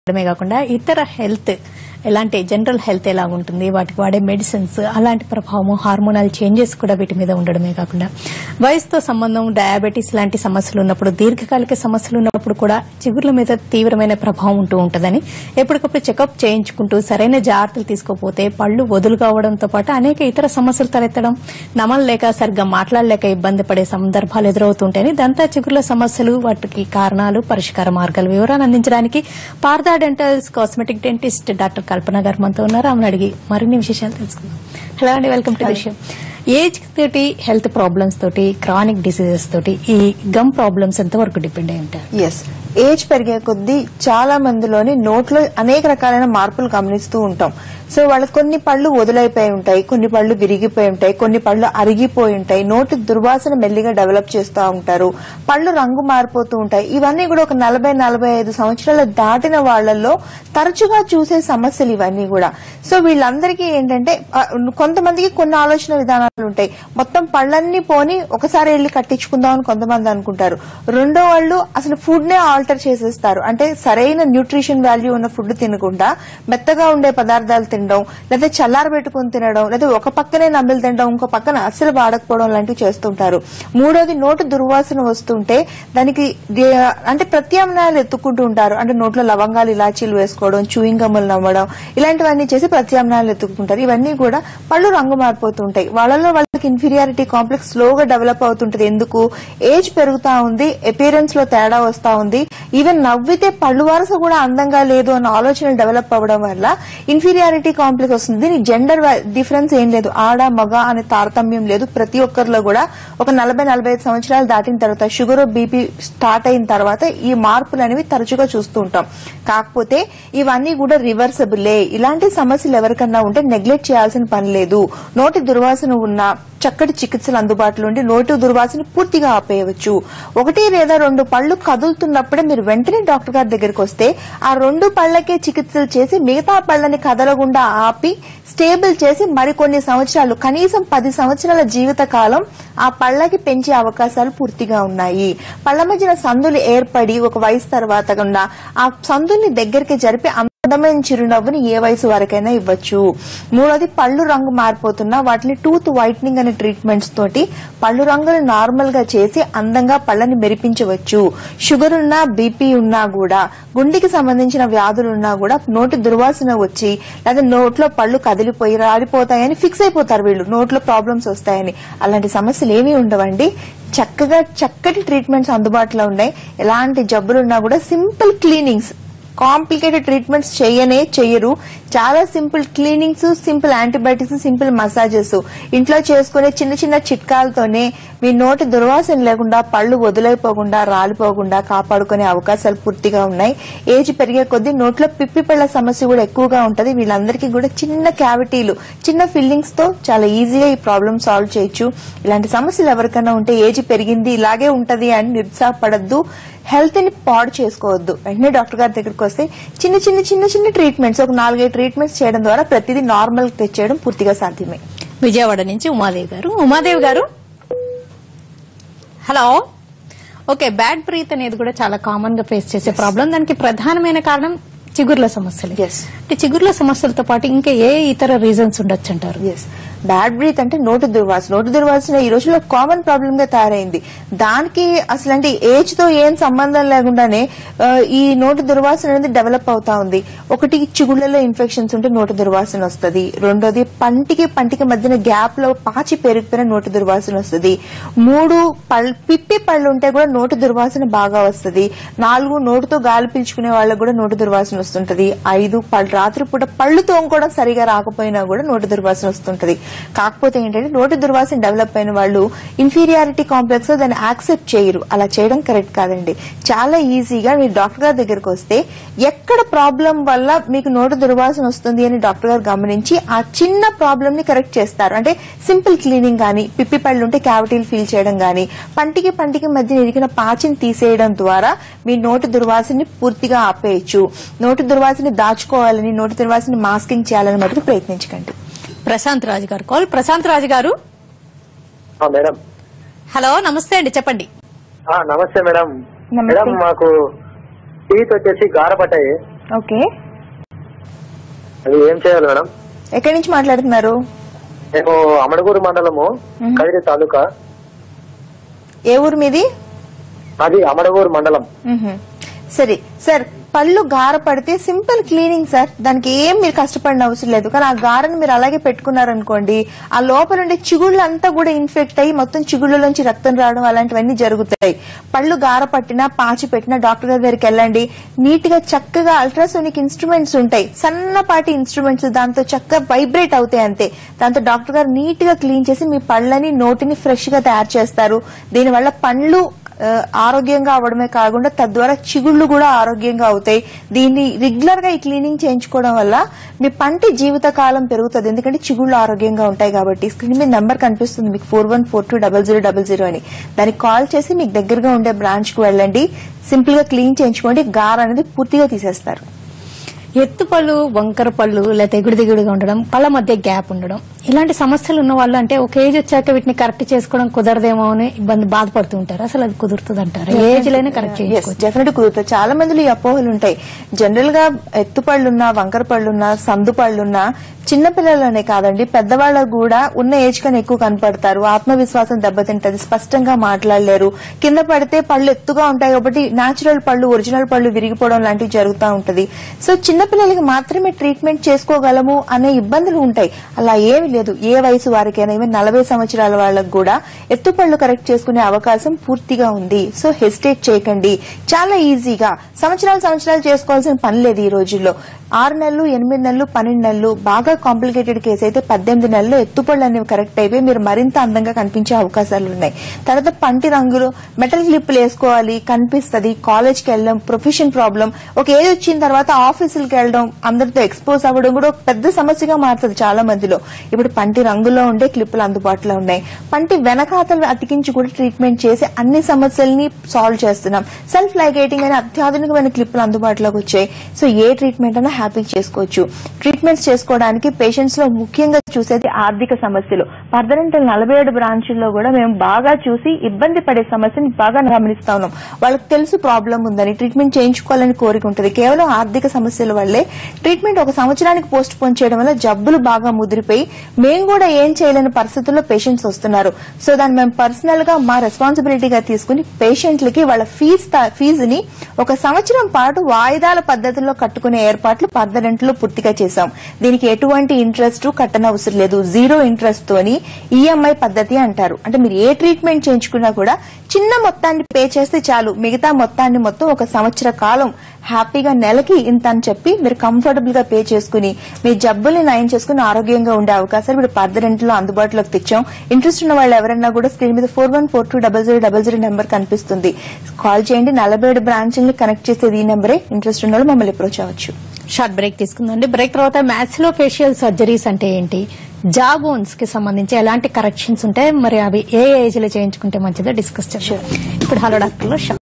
ఉండడమే కాకుండా ఇతర హెల్త్ ఎలాంటి జనరల్ హెల్త్ ఎలా ఉంటుంది వాటికి వాడే మెడిసిన్స్ అలాంటి ప్రభావం హార్మోనల్ చేంజెస్ కూడా వీటి మీద ఉండడమే కాకుండా వయసుతో సంబంధం డయాబెటీస్ లాంటి సమస్యలు ఉన్నప్పుడు దీర్ఘకాలిక సమస్యలు ఉన్నప్పుడు కూడా చిగుర్ల మీద తీవ్రమైన ప్రభావం ఉంటూ ఉంటుందని ఎప్పటికప్పుడు చెకప్ చేయించుకుంటూ సరైన జాగ్రత్తలు తీసుకోకపోతే పళ్ళు వదులు కావడంతో పాటు అనేక ఇతర సమస్యలు తలెత్తడం నమలలేక సరిగ్గా మాట్లాడలేక ఇబ్బంది పడే సందర్భాలు ఎదురవుతుంటాయని దంతా చిగుర్ల సమస్యలు వాటికి కారణాలు పరిష్కార మార్గాల వివరాలు అందించడానికి Partha dentals cosmetic dentist doctor Kalpana garu మనతో ఉన్నారు ఆమెను అడిగి మరిన్ని విశేషాలు తెలుసుకుందాం హలో అండి వెల్కమ్ టు విషయం ఏజ్ తోటి హెల్త్ ప్రాబ్లమ్స్ తోటి క్రానిక్ డిసీజెస్ తోటి ఈ గమ్ ప్రాబ్లమ్స్ ఎంతవరకు డిపెండ్ అయి ఉంటారు ఎస్ ఏజ్ పెరిగే కొద్దీ చాలా మందిలోని నోట్లో అనేక రకాలైన మార్పులు గమనిస్తూ ఉంటాం సో వాళ్ళకి కొన్ని పళ్ళు వదులైపోయి ఉంటాయి కొన్ని పళ్ళు విరిగిపోయి ఉంటాయి కొన్ని పళ్ళు అరిగిపోయి ఉంటాయి నోటి దుర్వాసన మెల్లిగా డెవలప్ చేస్తూ ఉంటారు పళ్ళు రంగు మారిపోతూ ఉంటాయి ఇవన్నీ కూడా ఒక నలభై నలభై ఐదు సంవత్సరాలు దాటిన వాళ్ళల్లో తరచుగా చూసే సమస్యలు ఇవన్నీ కూడా సో వీళ్ళందరికీ ఏంటంటే ఆ, కొంతమందికి కొన్ని ఆలోచన విధానాలు ఉంటాయి మొత్తం పళ్ళన్నీ పోని ఒకసారి వెళ్ళి కట్టించుకుందాం అని కొంతమంది అనుకుంటారు రెండో వాళ్ళు అసలు ఫుడ్ నే ఆల్టర్ చేసేస్తారు అంటే సరైన న్యూట్రిషన్ వాల్యూ ఉన్న ఫుడ్ తినకుండా మెత్తగా ఉండే పదార్థాలు తినడం లేదా చల్లార పెట్టుకుని తినడం లేదా ఒక పక్కనే నమ్మిలు తినడం ఇంకో పక్కన అస్సలు వాడకపోవడం లాంటివి చేస్తుంటారు మూడోది నోటు దుర్వాసన వస్తుంటే దానికి దే- అంటే ప్రత్యామ్నాయాలు ఎత్తుకుంటూ ఉంటారు అంటే నోట్లో లవంగాలు ఇలాచీలు వేసుకోవడం చూయింగ్ గమ్ములు నవ్వడం ఇలాంటివన్నీ చేసి ప్రత్యామ్నాయాలు ఎత్తుకుంటారు ఇవన్నీ కూడా పళ్ళు రంగు మారిపోతుంటాయి వాళ్ళలో వాళ్ళకి ఇన్ఫీరియారిటీ కాంప్లెక్స్ స్లోగా డెవలప్ అవుతుంటది ఎందుకు ఏజ్ పెరుగుతా ఉంది అపియరెన్స్ లో తేడా వస్తా ఉంది ఈవెన్ నవ్వితే పళ్ళు వరుస కూడా అందంగా లేదు అన్న ఆలోచన డెవలప్ అవ్వడం వల్ల ఇన్ఫీరియారిటీ కాంప్లెక్స్ వస్తుంది దీనికి జెండర్ డిఫరెన్స్ ఏం లేదు ఆడ మగ అనే తారతమ్యం లేదు ప్రతి ఒక్కరిలో కూడా ఒక నలభై నలభై ఐదు సంవత్సరాలు దాటిన తర్వాత షుగర్ బీపీ స్టార్ట్ అయిన తర్వాత ఈ మార్పులు అనేవి తరచుగా చూస్తూ ఉంటాం కాకపోతే ఇవన్నీ కూడా రివర్సబులే ఇలాంటి సమస్యలు ఎవరికన్నా ఉంటే నెగ్లెక్ట్ చేయాల్సిన పని లేదు నోటి దుర్వాసన ఉన్న చక్కటి చికిత్సలు అందుబాటులో ఉండి నోటి దుర్వాసన పూర్తిగా ఆపేయవచ్చు ఒకటి లేదా రెండు పళ్ళు కదులుతున్నప్పుడే మీరు వెంటనే డాక్టర్ గారి దగ్గరికి వస్తే ఆ రెండు పళ్ళకే చికిత్సలు చేసి మిగతా పళ్ళని కదలకుండా ఆపి స్టేబుల్ చేసి మరికొన్ని సంవత్సరాలు కనీసం పది సంవత్సరాల జీవిత కాలం ఆ పళ్ళకి పెంచే అవకాశాలు పూర్తిగా ఉన్నాయి పళ్ళ మధ్యన సందులు ఏర్పడి ఒక వయసు తర్వాత కూడా ఆ సందుల్ని దగ్గరికి జరిపి అందమైన చిరునవ్వుని ఏ వయసు వరకైనా ఇవ్వచ్చు మూడోది పళ్ళు రంగు మారిపోతున్నా వాటిని టూత్ వైట్నింగ్ అనే ట్రీట్మెంట్స్ తోటి పళ్ళు రంగుని నార్మల్ గా చేసి అందంగా పళ్ళని మెరిపించవచ్చు షుగర్ ఉన్నా బీపీ ఉన్నా కూడా గుండెకి సంబంధించిన వ్యాధులు ఉన్నా కూడా నోటి దుర్వాసన వచ్చి లేదా నోట్లో పళ్ళు కదిలిపోయి రాలిపోతాయని ఫిక్స్ అయిపోతారు వీళ్ళు నోట్లో ప్రాబ్లమ్స్ వస్తాయని అలాంటి సమస్యలు ఏమీ ఉండవండి చక్కగా చక్కటి ట్రీట్మెంట్స్ అందుబాటులో ఉన్నాయి ఎలాంటి జబ్బులున్నా కూడా సింపుల్ క్లీనింగ్స్ కాంప్లికేటెడ్ ట్రీట్మెంట్స్ చేయనే చెయ్యరు చాలా simple cleanings simple antibiotics simple massages ఇంట్లో చేసుకునే చిన్న చిన్న చిట్కాలతోనే మీ నోటి దుర్వాసన లేకుండా పళ్ళు వదిలైపోకుండా రాలిపోకుండా కాపాడుకునే అవకాశాలు పూర్తిగా ఉన్నాయి ఏజ్ పెరిగే కొద్దీ నోట్లో పిప్పి పళ్ళ సమస్య కూడా ఎక్కువగా ఉంటది వీళ్ళందరికీ కూడా చిన్న క్యావిటీలు చిన్న ఫిల్లింగ్స్ తో చాలా ఈజీగా ఈ ప్రాబ్లమ్ సాల్వ్ చేయొచ్చు ఇలాంటి సమస్యలు ఎవరికైనా ఉంటే ఏజ్ పెరిగింది ఇలాగే ఉంటది అని నిరుత్సాహపడద్దు హెల్త్ ని పాడు చేసుకోవద్దు వెంటనే డాక్టర్ గారి దగ్గరికి వస్తే చిన్న చిన్న చిన్న చిన్న ట్రీట్మెంట్స్ ఒక నాలుగైదు ట్రీట్మెంట్స్ చేయడం ద్వారా ప్రతిదీ నార్మల్ తెచ్చేయడం పూర్తిగా సాధ్యమే విజయవాడ నుంచి ఉమాదేవి గారు ఉమాదేవి గారు హలో ఓకే బ్యాడ్ బ్రీత్ అనేది కూడా చాలా కామన్ గా ఫేస్ చేసే ప్రాబ్లం దానికి ప్రధానమైన కారణం చిగుర్ల సమస్యలు Yes. అంటే చిగుర్ల సమస్యలతో పాటు ఇంకా ఏ ఇతర రీజన్స్ ఉండొచ్చు అంటారు ఎస్ బ్యాడ్ బ్రీత్ అంటే నోటి దుర్వాసన నోటి దుర్వాసన ఈ రోజుల్లో కామన్ ప్రాబ్లమ్ గా తయారైంది దానికి అసలు అంటే ఏజ్ తో ఏం సంబంధం లేకుండానే ఆ, ఈ నోటి దుర్వాసన అనేది డెవలప్ అవుతా ఉంది ఒకటి చిగుళ్ళలో ఇన్ఫెక్షన్స్ ఉంటే నోటి దుర్వాసన వస్తుంది రెండోది పంటికి పంటికి మధ్యన గ్యాప్ లో పాచి పెరిగిపోయిన నోటి దుర్వాసన వస్తుంది మూడు పళ్ళు పిప్పి పళ్ళు ఉంటే కూడా నోటి దుర్వాసన బాగా వస్తుంది నాలుగు నోటితో గాలి పీల్చుకునే వాళ్ళకి కూడా నోటి దుర్వాసన వస్తుంటది ఐదు పళ్ళు రాత్రిపూట పళ్ళు తోముకోవడం సరిగా రాకపోయినా కూడా నోటి దుర్వాసన వస్తుంటది కాకపోతే ఏంటంటే నోటి దుర్వాసన డెవలప్ అయిన వాళ్ళు ఇన్ఫీరియారిటీ కాంప్లెక్స్ లో దాన్ని యాక్సెప్ట్ చేయరు అలా చేయడం కరెక్ట్ కాదండి చాలా ఈజీగా మీరు డాక్టర్ గారి దగ్గరకు వస్తే ఎక్కడ ప్రాబ్లం వల్ల మీకు నోటి దుర్వాసన వస్తుంది అని డాక్టర్ గారు గమనించి ఆ చిన్న ప్రాబ్లమ్ ని కరెక్ట్ చేస్తారు అంటే సింపుల్ క్లీనింగ్ గానీ పిప్పి పళ్ళు ఉంటే క్యావిటీలు ఫీల్ చేయడం గానీ పంటికి పంటికి మధ్య ఇరిగిన పాచిని తీసేయడం ద్వారా మీ నోటి దుర్వాసనని పూర్తిగా ఆపేయచ్చు నోటి దుర్వాసనని దాచుకోవాలని నోటి దుర్వాసనని మాస్కింగ్ చేయాలని మటుకు ప్రయత్నించకండి ప్రశాంత్ రాజు గారు కాల్ ప్రశాంత్ రాజు గారు ఆ, మేడం హలో నమస్తే అండి చెప్పండి ఆ, నమస్తే మేడం నమస్తే. మేడం మాకు టీత్ వచ్చేసి గారపడ్డాయి ఓకే అది ఏం చేయాలి మేడం ఎక్కడి నుంచి మాట్లాడుతున్నారు మేము అమడగూరు మండలము కదిరి తాలూకా ఏ ఊరు మీది అది అమడగూరు మండలం మ్హూ. సరే సార్ పళ్ళు గార పడితే సింపుల్ క్లీనింగ్ సార్ దానికి ఏం మీరు కష్టపడిన అవసరం లేదు కానీ ఆ గారని మీరు అలాగే పెట్టుకున్నారనుకోండి ఆ లోపల ఉండే చిగుళ్ళు అంతా కూడా ఇన్ఫెక్ట్ అయ్యి మొత్తం చిగుళ్ళలోంచి రక్తం రావడం అలాంటివన్నీ జరుగుతాయి పళ్ళు గార పట్టినా పాచి పెట్టినా డాక్టర్ గారి దగ్గరికి వెళ్ళండి నీట్ గా చక్కగా అల్ట్రాసోనిక్ ఇన్స్ట్రుమెంట్స్ ఉంటాయి సన్నపాటి ఇన్స్ట్రుమెంట్స్ దాంతో చక్కగా వైబ్రేట్ అవుతాయి అంతే దాంతో డాక్టర్ గారు నీట్ గా క్లీన్ చేసి మీ పళ్ళని నోటిని ఫ్రెష్ గా తయారు చేస్తారు దీనివల్ల పండ్లు ఆ, ఆరోగ్యంగా అవడమే కాకుండా తద్వారా చిగుళ్ళు కూడా ఆరోగ్యంగా అవుతాయి దీన్ని రెగ్యులర్ గా ఈ క్లీనింగ్ చేయించుకోవడం వల్ల మీ పంటి జీవిత కాలం పెరుగుతుంది ఎందుకంటే చిగుళ్ళు ఆరోగ్యంగా ఉంటాయి కాబట్టి స్క్రీన్ మీద నెంబర్ కనిపిస్తుంది మీకు four one four two double zero double zero అని దానికి కాల్ చేసి మీకు దగ్గరగా ఉండే బ్రాంచ్ కు వెళ్ళండి సింపుల్ గా క్లీన్ చేయించుకోండి గార్ అనేది పూర్తిగా తీసేస్తారు ఎత్తు పళ్ళు వంకర పళ్ళు లేకపోతే ఎగుడు దిగుడుగా ఉండడం పళ్ళ మధ్య గ్యాప్ ఉండడం ఇలాంటి సమస్యలు ఉన్న వాళ్ళు అంటే ఒక ఏజ్ వచ్చాక వీటిని కరెక్ట్ చేసుకోవడం కుదరదేమో అని ఇబ్బంది బాధపడుతూ ఉంటారు అసలు అది కుదురుతుంది అంటారు ఏజ్ లోనే కరెక్ట్ చేసుకోవచ్చు డెఫినెట్ కుదురుతుంది చాలా మందిలో ఈ అపోహలు ఉంటాయి జనరల్ గా ఎత్తు పళ్ళున్నా వంకర పళ్ళున్నా సందు పళ్ళున్నా చిన్న పిల్లలనే కాదండి పెద్దవాళ్ళకు కూడా ఉన్న ఏజ్ కన్నా ఎక్కువ కనపడతారు ఆత్మవిశ్వాసం దెబ్బతింటది స్పష్టంగా మాట్లాడలేరు కింద పడితే పళ్ళు ఎత్తుగా ఉంటాయి కాబట్టి నాచురల్ పళ్ళు ఒరిజినల్ పళ్ళు విరిగిపోవడం లాంటివి జరుగుతూ ఉంటది సో చిన్న పిల్లలకి మాత్రమే ట్రీట్మెంట్ చేసుకోగలము అనే ఇబ్బందులు ఉంటాయి అలా ఏమి లేదు ఏ వయసు వారికైనా ఈవెన్ నలభై సంవత్సరాల వాళ్ళకు కూడా ఎత్తుపళ్ళు కరెక్ట్ చేసుకునే అవకాశం పూర్తిగా ఉంది సో హెసిటేట్ చేయకండి చాలా ఈజీగా సంవత్సరాలు సంవత్సరాలు చేసుకోవాల్సిన పని లేదు ఈ రోజుల్లో ఆరు నెలలు ఎనిమిది నెలలు పన్నెండు నెలలు బాగా కాంప్లికేటెడ్ కేసు అయితే పద్దెనిమిది నెలలు ఎత్తుపళ్ళు అనేవి కరెక్ట్ అయిపోయి మీరు మరింత అందంగా కనిపించే అవకాశాలు ఉన్నాయి తర్వాత పంటి రంగులు మెటల్ క్లిప్పులు వేసుకోవాలి కనిపిస్తుంది కాలేజ్కి వెళ్ళడం ప్రొఫెషన్ ప్రాబ్లం ఒక ఏజ్ వచ్చిన తర్వాత ఆఫీసులకు వెళ్ళడం అందరితో ఎక్స్పోజ్ అవ్వడం కూడా ఒక పెద్ద సమస్యగా మారుతుంది చాలా మందిలో ఇప్పుడు పంటి రంగులో ఉండే క్లిప్పులు అందుబాటులో ఉన్నాయి పంటి వెనకాతలు అతికించి కూడా ట్రీట్మెంట్ చేసి అన్ని సమస్యల్ని సాల్వ్ చేస్తున్నాం సెల్ఫ్ లైగేటింగ్ అనే అత్యాధునికమైన క్లిప్పులు అందుబాటులోకి వచ్చాయి సో ఏ ట్రీట్మెంట్ అయినా హ్యాపీ చేసుకోవచ్చు ట్రీట్మెంట్స్ చేసుకోవడానికి పేషెంట్స్ లో ముఖ్యంగా చూసేది ఆర్థిక సమస్యలు పర్దరెంటల్ నలభై ఏడు బ్రాంచుల్లో కూడా మేము బాగా చూసి ఇబ్బంది పడే సమస్యని బాగా గమనిస్తా ఉన్నాం వాళ్ళకి తెలుసు ప్రాబ్లం ఉందని ట్రీట్మెంట్ చేయించుకోవాలని కోరిక ఉంటుంది కేవలం ఆర్థిక సమస్యల వల్లే ట్రీట్మెంట్ ఒక సంవత్సరానికి పోస్ట్ పోన్ చేయడం వల్ల జబ్బులు బాగా ముదిరిపోయి మేము కూడా ఏం చేయలేని పరిస్థితుల్లో పేషెంట్స్ వస్తున్నారు సో దాన్ని మేము పర్సనల్ గా మా రెస్పాన్సిబిలిటీగా తీసుకుని పేషెంట్లకి వాళ్ళ ఫీజు ఫీజుని ఒక సంవత్సరం పాటు వాయిదాల పద్ధతిలో కట్టుకునే ఏర్పాట్లు పర్దరెంట్లో పూర్తిగా చేశాం దీనికి ఎటువంటి ఇంట్రెస్ట్ కట్టనవసరం లేదు జీరో ఇంట్రెస్ట్ తోని ఈఎంఐ పద్ధతి అంటారు అంటే మీరు ఏ ట్రీట్మెంట్ చేయించుకున్నా కూడా చిన్న మొత్తాన్ని పే చేస్తే చాలు మిగతా మొత్తాన్ని మొత్తం ఒక సంవత్సర కాలం హ్యాపీగా నెలకి ఇంత అని చెప్పి మీరు కంఫర్టబుల్ గా పే చేసుకుని మీ జబ్బుల్ని నయం చేసుకుని ఆరోగ్యంగా ఉండే అవకాశాలు ఇప్పుడు పర్దరెంట్లో అందుబాటులోకి తెచ్చాం ఇంట్రెస్ట్ ఉన్న వాళ్ళు ఎవరైనా కూడా స్క్రీన్ మీద four one four two double zero double zero number కనిపిస్తుంది కాల్ చేయండి నలభై ఏడు బ్రాంచ్ని కనెక్ట్ చేసేది ఈ నెంబరే ఇంట్రెస్ట్ ఉన్న వాళ్ళు మమ్మల్ని అప్రోచ్ అవ్వచ్చు షార్ట్ బ్రేక్ తీసుకుందండి బ్రేక్ తర్వాత మ్యాథ్స్ లో ఫేషియల్ సర్జరీస్ అంటే ఏంటి జా బోన్స్ కి సంబంధించి ఎలాంటి కరెక్షన్స్ ఉంటాయి మరి అవి ఏ ఏజ్ లో చేయించుకుంటే మంచిదో డిస్కస్ చేద్దాం ఇప్పుడు హలో డాక్టర్ లో